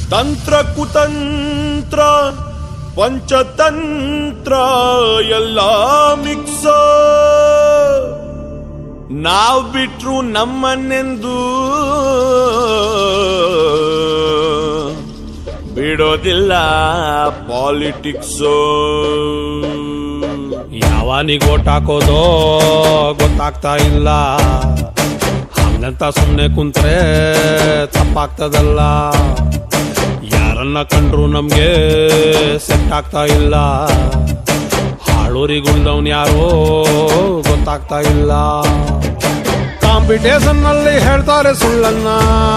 ತಂತ್ರ ಕುತಂತ್ರ ಪಂಚತಂತ್ರ ಎಲ್ಲ ಮಿಕ್ಸ ನಾವ್ ಬಿಟ್ರು ನಮ್ಮನ್ನೆಂದು ಬಿಡೋದಿಲ್ಲ ಪಾಲಿಟಿಕ್ಸ್ ಯಾವನಿಗೆ ಓಟ್ ಹಾಕೋದೋ ಗೊತ್ತಾಗ್ತಾ ಇಲ್ಲ ಹಂಗಂತ ಸುಮ್ಮನೆ ಕುಂತ್ರೆ ತಪ್ಪಾಗ್ತದಲ್ಲ ಯಾರನ್ನ ಕಂಡ್ರು ನಮ್ಗೆ ಸೆಟ್ ಆಗ್ತಾ ಇಲ್ಲ ಹಾಳೂರಿಗುಳ್ದವ್ನ್ ಯಾರೋ ಗೊತ್ತಾಗ್ತಾ ಇಲ್ಲ ಕಾಂಪಿಟೇಷನ್ ನಲ್ಲಿ ಹೇಳ್ತಾರೆ ಸುಳ್ಳನ್ನ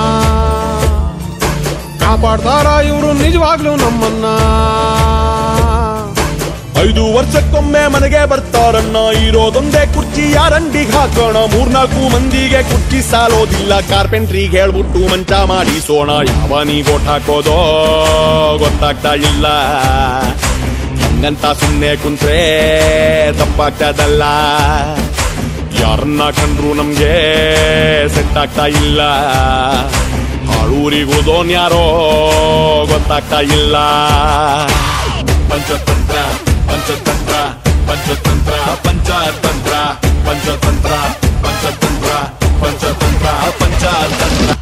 ಕಾಪಾಡ್ತಾರ ಇವರು ನಿಜವಾಗ್ಲೂ ನಮ್ಮನ್ನ ಐದು ವರ್ಷಕ್ಕೊಮ್ಮೆ ಮನೆಗೆ ಬರ್ತಾರಣ್ಣ ಇರೋದೊಂದೇ ಕುರ್ಚಿ ಯಾರಂಡಿಗೆ ಹಾಕೋಣ ಮೂರ್ನಾಲ್ಕು ಮಂದಿಗೆ ಕುರ್ಚಿ ಸಾಲೋದಿಲ್ಲ ಕಾರ್ಪೆಂಟ್ರಿಗೆ ಹೇಳ್ಬಿಟ್ಟು ಮಂಚ ಮಾಡಿಸೋಣ ಯಾವನಿಗೆ ಓಟ್ ಹಾಕೋದೋ ಗೊತ್ತಾಗ್ತಾ ಇಲ್ಲ ಹಂಗಂತ ಸುಮ್ಮನೆ ಕುಂತ್ರೆ ತಪ್ಪಾಗ್ತದಲ್ಲ ಯಾರನ್ನ ಕಂಡ್ರು ನಮ್ಗೆ ಸೆಟ್ ಆಗ್ತಾ ಇಲ್ಲ ಹಾಳೂರಿಗೋದೋನ್ ಯಾರೋ ಗೊತ್ತಾಗ್ತಾ ಇಲ್ಲ ಪಂಚತಂತ್ರ ಪಂಚತಂತ್ರ ಪಂಚತಂತ್ರ ಪಂಚತಂತ್ರ ಪಂಚತಂತ್ರ ಪಂಚತಂತ್ರ ಪಂಚತಂತ್ರ ಪಂಚತಂತ್ರ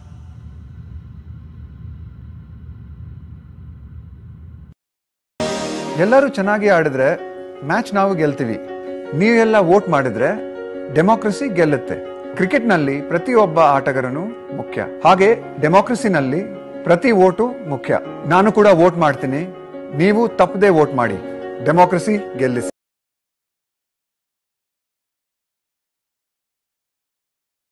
ಎಲ್ಲರೂ ಚೆನ್ನಾಗಿ ಆಡಿದ್ರೆ ಮ್ಯಾಚ್ ನಾವು ಗೆಲ್ತೀವಿ ನೀವೆಲ್ಲ ವೋಟ್ ಮಾಡಿದ್ರೆ ಡೆಮೋಕ್ರಸಿ ಗೆಲ್ಲುತ್ತೆ ಕ್ರಿಕೆಟ್ನಲ್ಲಿ ಪ್ರತಿಯೊಬ್ಬ ಆಟಗಾರನು ಮುಖ್ಯ ಹಾಗೆ ಡೆಮೋಕ್ರಸಿನಲ್ಲಿ ಪ್ರತಿ ವೋಟು ಮುಖ್ಯ ನಾನು ಕೂಡ ವೋಟ್ ಮಾಡ್ತೀನಿ ನೀವು ತಪ್ಪದೆ ವೋಟ್ ಮಾಡಿ ಡೆಮೋಕ್ರಸಿ ಗೆಲ್ಲಿಸಿ